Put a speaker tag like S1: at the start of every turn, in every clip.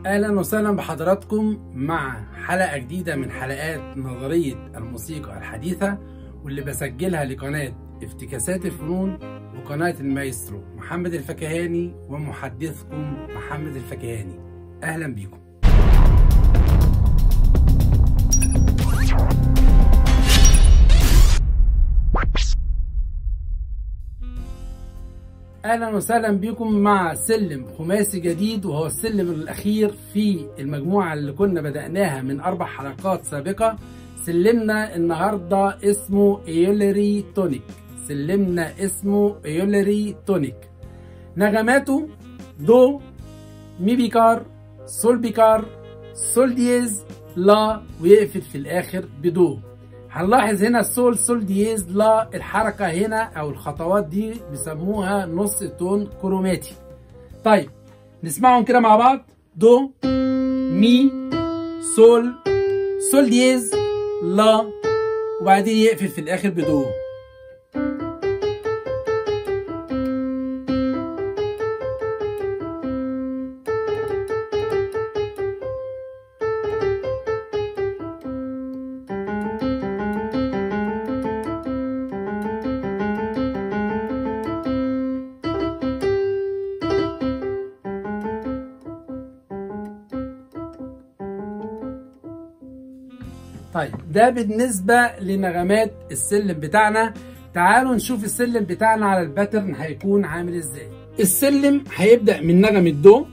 S1: اهلا وسهلا بحضراتكم مع حلقه جديده من حلقات نظريه الموسيقى الحديثه واللي بسجلها لقناه افتكاسات الفنون وقناه المايسترو محمد الفكهاني ومحدثكم محمد الفكهاني اهلا بيكم اهلا وسهلا بكم مع سلم خماسي جديد وهو السلم الاخير في المجموعه اللي كنا بداناها من اربع حلقات سابقه سلمنا النهارده اسمه ايولري تونيك سلمنا اسمه ايولري تونيك نغماته دو مي بيكار سول بيكار سول دييز لا ويقفل في الاخر بدو هنلاحظ هنا السول سول دييز لا الحركة هنا أو الخطوات دي بيسموها نص تون كروماتي طيب نسمعهم كده مع بعض دو مي سول سول دييز لا وبعدين يقفل في الآخر بدو طيب ده بالنسبة لنغمات السلم بتاعنا تعالوا نشوف السلم بتاعنا على الباترن هيكون عامل ازاي السلم هيبدأ من نغمة دو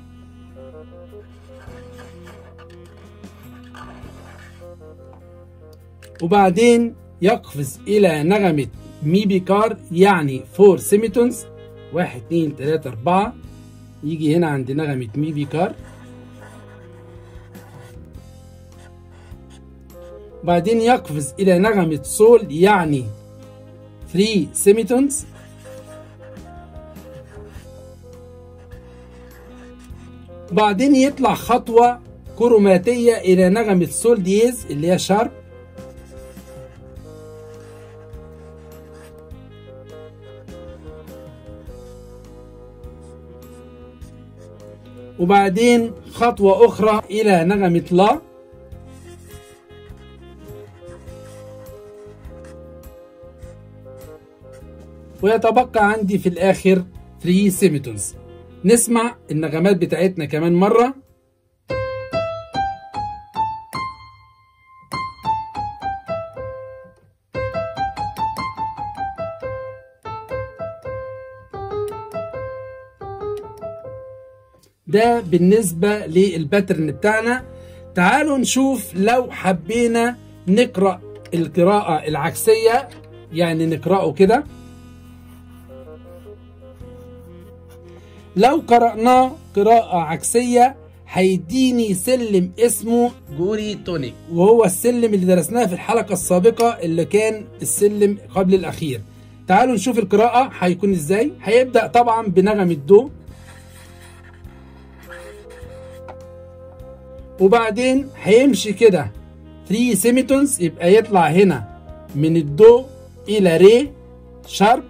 S1: وبعدين يقفز إلى نغمة مي بيكار يعني فور سيميتونز واحد اتنين تلاتة أربعة يجي هنا عند نغمة مي بيكار بعدين يقفز إلى نغمة سول يعني 3 سيميتونز بعدين يطلع خطوة كروماتية إلى نغمة سول دييز اللي هي شارب وبعدين خطوة أخرى إلى نغمة لا ويتبقى عندي في الآخر 3 سيميتونز نسمع النغمات بتاعتنا كمان مرة ده بالنسبة للباترن بتاعنا تعالوا نشوف لو حبينا نقرأ القراءة العكسية يعني نقرأه كده لو قرأناه قراءة عكسية هيديني سلم اسمه جوري تونيك وهو السلم اللي درسناه في الحلقة السابقة اللي كان السلم قبل الأخير تعالوا نشوف القراءة هيكون ازاي هيبدأ طبعا بنغمة دو وبعدين هيمشي كده 3 سيميتونز يبقى يطلع هنا من الدو إلى ري شارب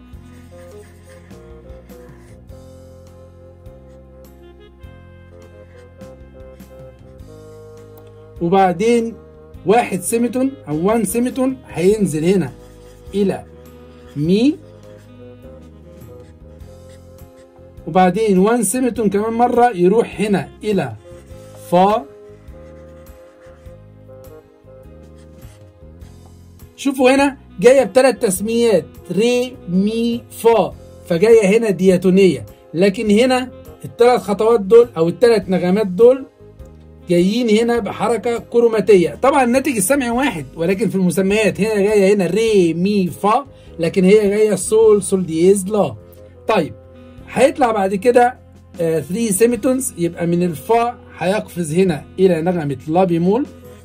S1: وبعدين واحد سيميتون او 1 سيميتون هينزل هنا الى مي وبعدين 1 سيميتون كمان مرة يروح هنا الى فا شوفوا هنا جاية بثلاث تسميات ري مي فا فجاية هنا دياتونية لكن هنا الثلاث خطوات دول او الثلاث نغمات دول جايين هنا بحركة كروماتية طبعا الناتج السمعي واحد ولكن في المسميات هنا جاية هنا ري مي فا لكن هي جاية سول سول دييز لا طيب هيطلع بعد كده 3 سيميتونز يبقى من الفا هيقفز هنا إلى نغمة لا بيمول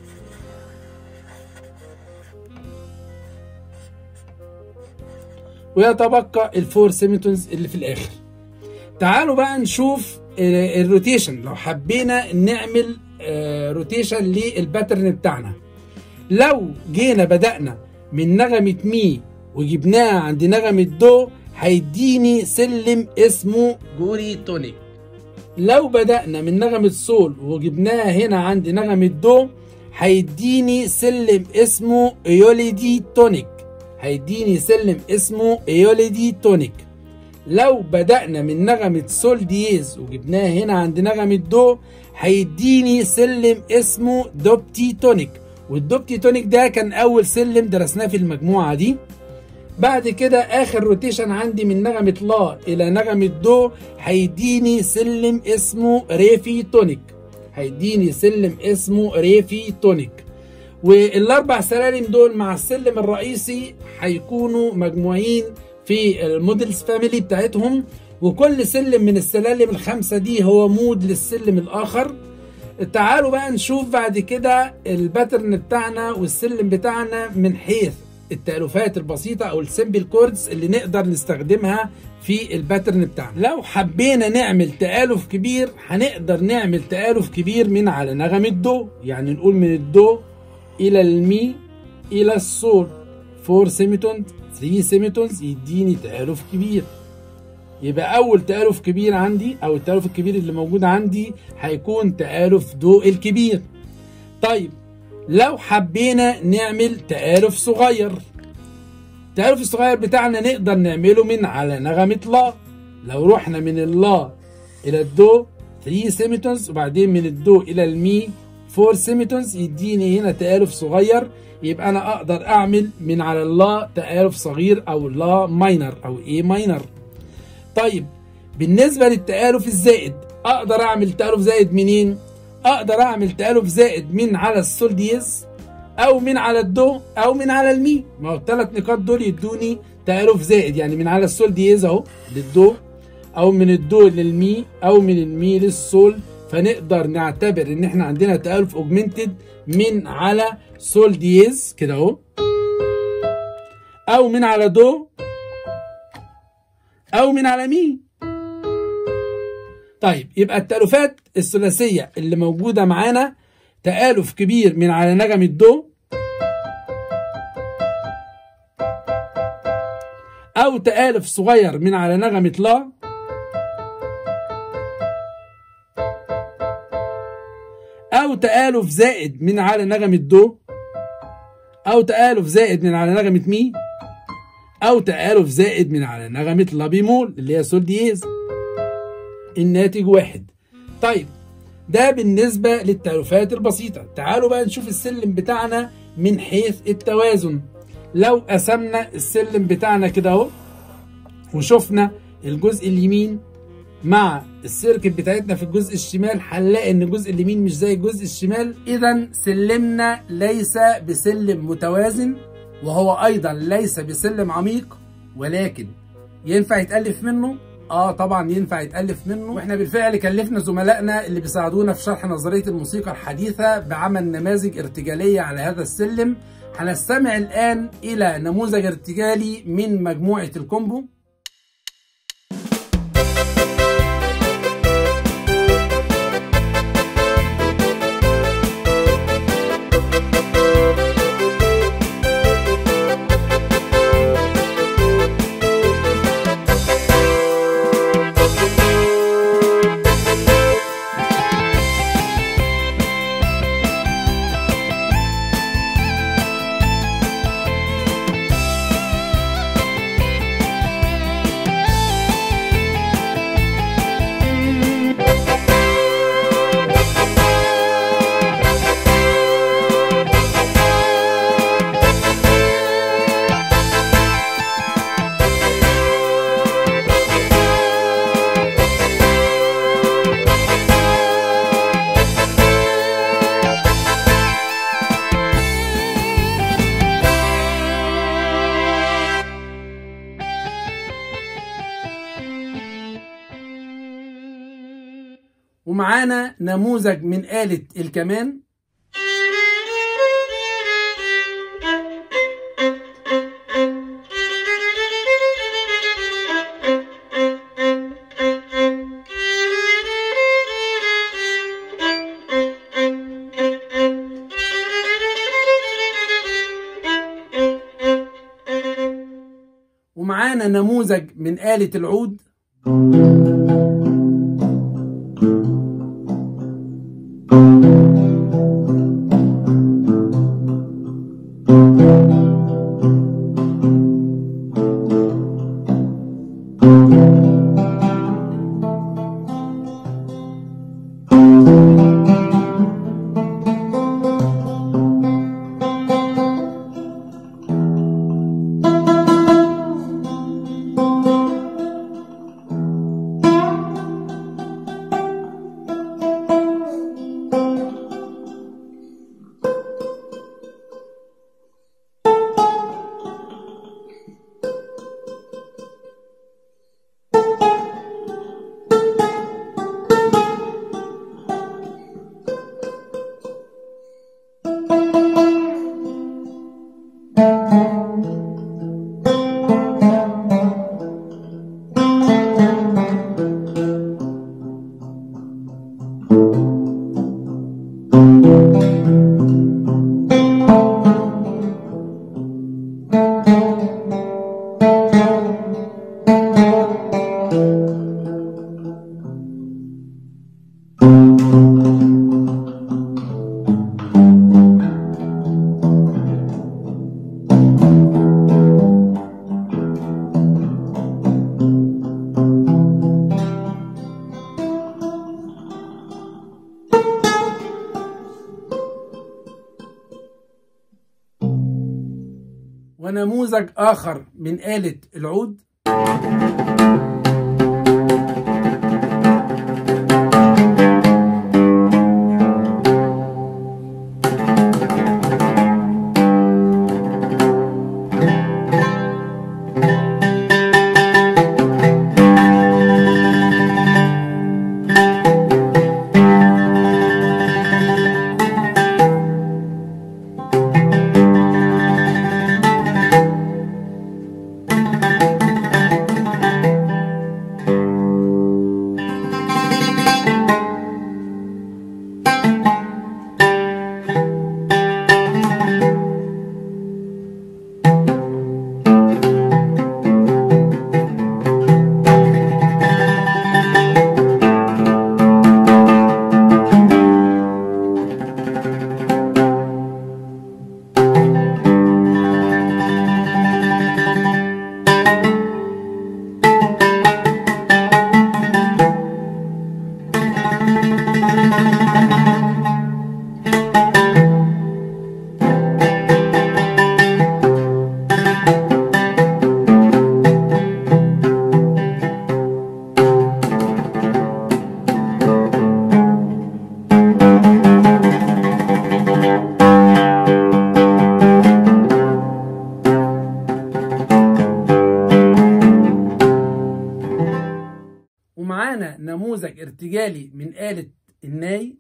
S1: ويتبقى الفور سيميتونز اللي في الآخر تعالوا بقى نشوف الروتيشن لو حبينا نعمل روتيشن للباترن بتاعنا لو جينا بدأنا من نغمة مي وجبناها عند نغمة دو هيديني سلم اسمه جوري تونيك لو بدأنا من نغمة سول وجبناها هنا عند نغمة دو هيديني سلم اسمه ايوليدي تونيك هيديني سلم اسمه ايوليدي تونيك لو بدأنا من نغمة سول دييز وجبناها هنا عند نغمة دو هيديني سلم اسمه دوبتي تونيك والدوبتي تونيك ده كان أول سلم درسناه في المجموعة دي بعد كده آخر روتيشن عندي من نغمة لا إلى نغمة دو هيديني سلم اسمه ريفي تونيك هيديني سلم اسمه ريفي تونيك والاربع سلالم دول مع السلم الرئيسي هيكونوا مجموعين في المودلز فاميلي بتاعتهم وكل سلم من السلالم الخمسة دي هو مود للسلم الآخر تعالوا بقى نشوف بعد كده الباترن بتاعنا والسلم بتاعنا من حيث التألفات البسيطة أو السمبل كوردز اللي نقدر نستخدمها في الباترن بتاعنا لو حبينا نعمل تآلف كبير هنقدر نعمل تآلف كبير من على نغمة دو يعني نقول من الدو إلى المي إلى السول 4 سيميتونز 3 سيميتونز يديني تآلف كبير يبقى أول تآلف كبير عندي أو التآلف الكبير اللي موجود عندي هيكون تآلف دو الكبير طيب لو حبينا نعمل تآلف صغير التآلف الصغير بتاعنا نقدر نعمله من على نغمة لا لو رحنا من اللا إلى الدو 3 سيميتونز وبعدين من الدو إلى المي 4 سيميتونز يديني هنا تآلف صغير يبقى أنا أقدر أعمل من على اللا تآلف صغير أو لا ماينر أو إيه ماينر طيب بالنسبة للتآلف الزائد أقدر أعمل تآلف زائد منين؟ أقدر أعمل تآلف زائد من على السول ديز أو من على الدو أو من على المي ما هو الثلاث نقاط دول يدوني تآلف زائد يعني من على السول ديز أهو للدو أو من الدو للمي أو من المي للسول فنقدر نعتبر إن إحنا عندنا تآلف أوجمنتد من على سول ديز كده أهو أو من على دو أو من على مي طيب يبقى التألفات الثلاثية اللي موجودة معانا تآلف كبير من على نغمة دو أو تآلف صغير من على نغمة لا أو تآلف زائد من على نغمة دو أو تآلف زائد من على نغمة مي أو تآلف زائد من على نغمة لا بيمول اللي هي سول دييز الناتج واحد طيب ده بالنسبة للتألفات البسيطة تعالوا بقى نشوف السلم بتاعنا من حيث التوازن لو قسمنا السلم بتاعنا كده اهو وشفنا الجزء اليمين مع السيركل بتاعتنا في الجزء الشمال هنلاقي ان الجزء اليمين مش زي الجزء الشمال اذا سلمنا ليس بسلم متوازن وهو ايضا ليس بسلم عميق ولكن ينفع يتالف منه اه طبعا ينفع يتالف منه واحنا بالفعل كلفنا زملائنا اللي بيساعدونا في شرح نظريه الموسيقى الحديثه بعمل نماذج ارتجاليه على هذا السلم هنستمع الان الى نموذج ارتجالي من مجموعه الكومبو ومعانا نموذج من آلة الكمان ومعانا نموذج من آلة العود نموذج آخر من آلة العود ومعانا نموذج ارتجالي من آلة الناي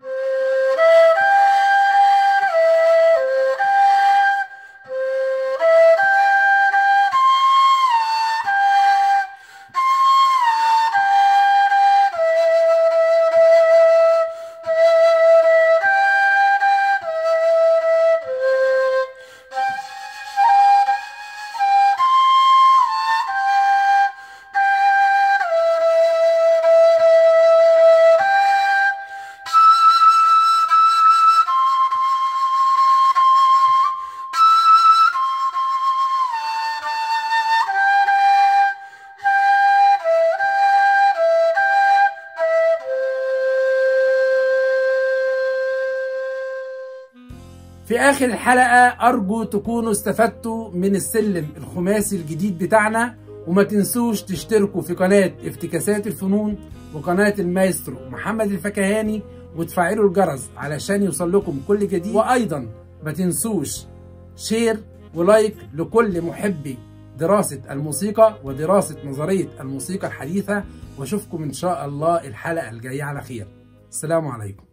S1: في آخر الحلقة أرجو تكونوا استفدتوا من السلم الخماسي الجديد بتاعنا وما تنسوش تشتركوا في قناة افتكاسات الفنون وقناة المايسترو محمد الفكهاني وتفعلوا الجرس علشان يوصل لكم كل جديد وأيضا ما تنسوش شير ولايك لكل محبي دراسة الموسيقى ودراسة نظرية الموسيقى الحديثة واشوفكم إن شاء الله الحلقة الجاية على خير السلام عليكم